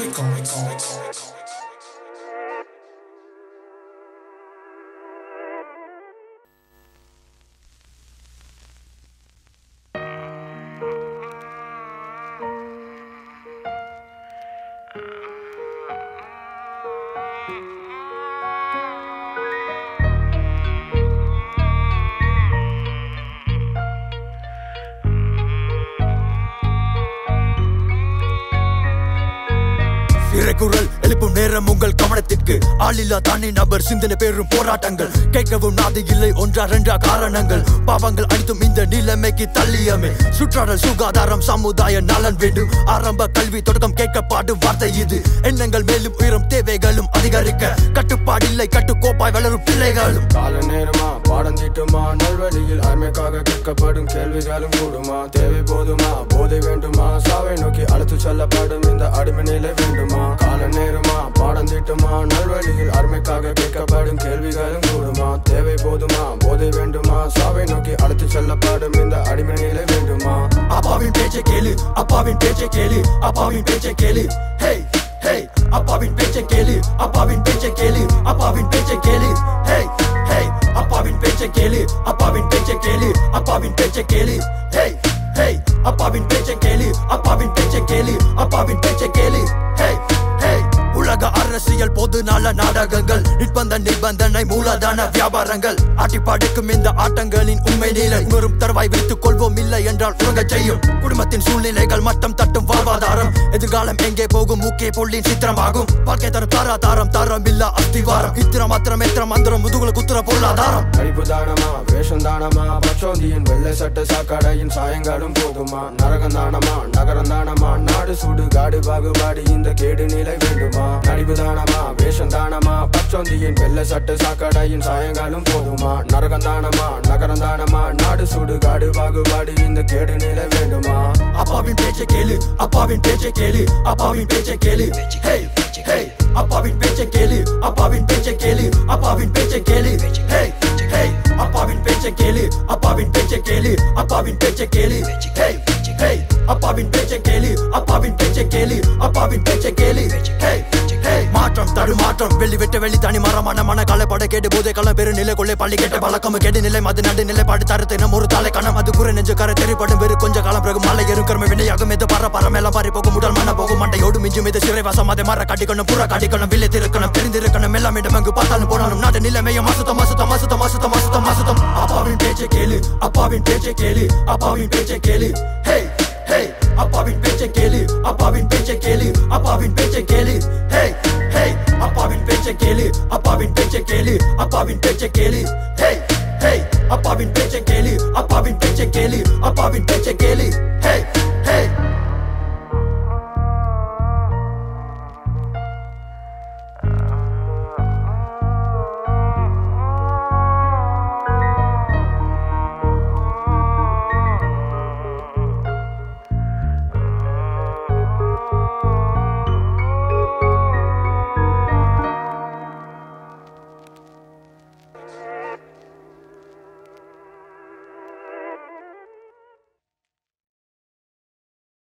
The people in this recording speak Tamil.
இறைக்குரல் எழுப்பும் நேரம் உங்கள் கவனத்திற்கு ஆளில்லா தனி நபர் சிந்தனை பெறும் போராட்டங்கள் கேட்கவும் நாது இல்லை ஒன்றா ரெண்டா காரணங்கள் பாவங்கள் அனைத்தும் இந்த நிலைமைக்கு தள்ளியமே சுற்றாடல் சுகாதாரம் சமுதாய நலன் வேண்டும் ஆரம்ப கல்வி தொடக்கம் கேட்கப்பாடும் வார்த்தை இது எண்ணங்கள் மேலும் உயரும் தேவைகளும் அதிகரிக்க கட்டுப்பாடில்லை கட்டுக்கோப்பாய் வளரும் பிள்ளைகளும் கால நேரமா பாடம் தீட்டுமா நல்வழியில் அருமைக்காக கேட்கப்படும் கேள்விகளும் கூடுமா தேவை போதுமா போதை வேண்டுமா சாவை நோக்கி அழைத்து செல்லப்படும் இந்த அடிமை நிலை வேண்டுமா கால நேரமா பாடம் தீட்டுமா நல்வழியில் அருமைக்காக கேட்கப்படும் கேள்விகளும் கூடுமா தேவை போதுமா போதை வேண்டுமா சாவை நோக்கி அழைத்து செல்லப்படும் இந்த அடிமை நிலை வேண்டுமா அப்பாவின் பேச்சை கேளு அப்பாவின் பேச்சை கேளு அப்பாவின் பேச்சை கேளு ஹே ஹே அப்பாவின் பேச்சை கேளு அப்பாவின் பேச்சை கேளு அப்பாவின் பேச்சை கேளு ஹே ஹே அப்பாவின் பேச்சை கேளு அப்பாவின் பேச்சை கேளு அப்பாவின் பேச்சை கேளு ஹே ஹே அப்பாவின் பேச்சை கேளு அப்பாவின் பேச்சை கேளு அப்பாவின் பேச்சை கேளு ஹே ஹே உலக அரசியல் பொது நல நாடகங்கள் நிர்பந்த நிபந்தனை மூலதான வியாபாரங்கள் ஆட்டி படைக்கும் இந்த ஆட்டங்களின் உண்மை நிலை உணரும் தருவாய் வைத்துக் கொள்வோம் இல்லை என்றால் உறங்க செய்யும் குடும்பத்தின் சூழ்நிலைகள் மட்டம் தட்டும் வாழ்வாதாரம் எதிர்காலம் எங்கே போகும் முக்கிய புள்ளின் சித்திரமாகும் வாழ்க்கை தரும் தாராதாரம் தரம் இல்ல அஸ்திவாரம் இத்திரம் அத்திரம் எத்திரம் மந்திரம் முதுகுல குத்துற பொருளாதாரம் அழிப்பு தானமா வேஷம் தானமா பச்சோந்தியின் வெள்ளை சட்ட சாக்கடையின் சாயங்காலம் போதுமா நரகம் தானமா நகரம் தானமா நாடு சுடு காடு பாகுபாடு இந்த கேடு நிலை வேண்டுமா நடிப்பு தானமா வேஷம் தானமா பச்சோந்தியின் வெள்ளை சட்ட சாக்கடையின் சாயங்காலம் போதுமா நரகம் தானமா நகரம் தானமா நாடு சுடு காடு பாகுபாடு இந்த கேடு நிலை வேண்டுமா அப்பாவின் பேச்சை கேளு அப்பாவின் பேச்சை கேளு அப்பாவின் பேச்சை கேளு ஹே ஹே அப்பாவின் பேச்சை கேளு அப்பாவின் பேச்சை கேளு அப்பாவின் பேச்சை கேளு ஹே ஹே அப்பாவின் பேச்சை கேளு அப்பாவின் பேச்சை கேளு அப்பாவின் பேச்சை கேளு ஹே ஹே அப்பாவின் பேச்சை கேளு அப்பாவின் பேச்சை கேளு அப்பாவின் பேச்சை கேளு ஹே ஹே மாற்றம் தடுமாற்றம் வெளி வெட்ட வெளி தனி மரமான மன கலைப்பட கேட்டு போதை களம் பெரு நிலை கொள்ளை பள்ளி கேட்ட பழக்கம் கெடு நிலை மது நடு நிலை பாடு தரத்தினம் ஒரு தலை கணம் அது குறை நெஞ்சு கரை தெரிப்படும் வெறு கொஞ்ச காலம் பிறகு மலை எரும் கருமை வினையாகும் இது பர பர மேல பாரி போகும் உடல் மன போகும் மண்டையோடு மிஞ்சும் இது சிறைவாசம் அதை மர கட்டிக்கணும் புற கட்டிக்கணும் வில்லை திருக்கணும் தெரிந்திருக்கணும் எல்லாம் இடம் அங்கு பார்த்தாலும் போனாலும் நாடு நிலைமையும் மசுத்தம் மசுத்தம் மசுத்தம் மசுத்தம் மசுத்தம் மசுத்தம் அப்பாவின் பேச்சை கேளு அப்பாவின் பேச்சை கேளு அப்பாவின் பேச்சை கேளு ஹே ஹே அப்பாவின் பேச்சை கேளு அப்பாவின் பேச்சை கேளு அப்பாவின் பேச்சை கேளு ஹே ஹே அப்பாவின் பேச்சை கேளு அப்பாவின் பேச்சை கேளு அப்பாவின் பேச்சை கேளு ஹே ஹே அப்பாவின் பேச்சை கேளு அப்பாவின் பேச்சை கேளு அப்பாவின் பேச்சை கேளு